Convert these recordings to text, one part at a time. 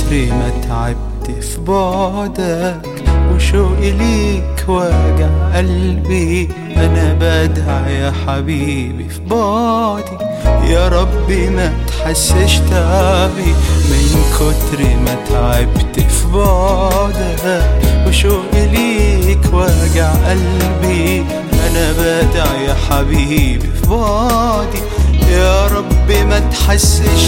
كتر ما تعبت في بعدك وشوقي ليك واجع قلبي انا بدعي يا حبيبي في بعدي يا ربي ما تحسش تعبي من كتر ما تعبت في بعدك وشوقي ليك واجع قلبي انا بدعي يا حبيبي في بعدي يا ربي ما تحسش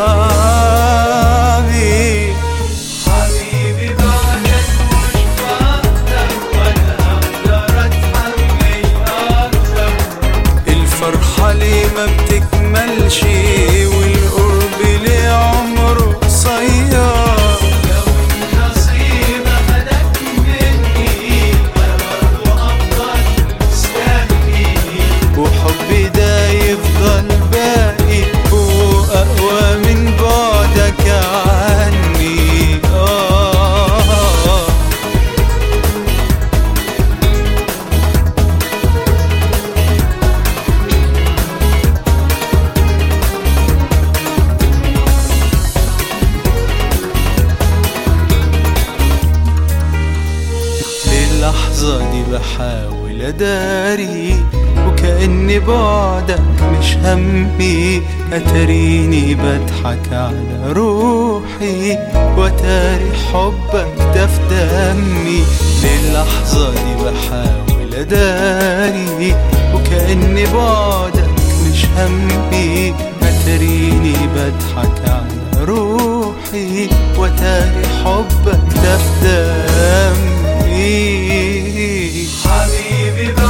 تعبي حبيبي بعدك مش بقدر ولا اقدر اتحمل اكتر الفرحة ليه ما بتكملش والقرب ليه عمره قصير لو النصيب خدك مني انا برضه افضل مستني وحبي ده يفضل باقي واقوى من بعدك عني آه للحظة دي بحاول أداري وكأن بعدك مش همي أتريني بضحك على روحي وتاري حبك ده في دمي للحظة دي بحاول أداري وكأن بعدك مش همي أتريني بضحك على روحي وتاري حبك ده في دمي حبيبي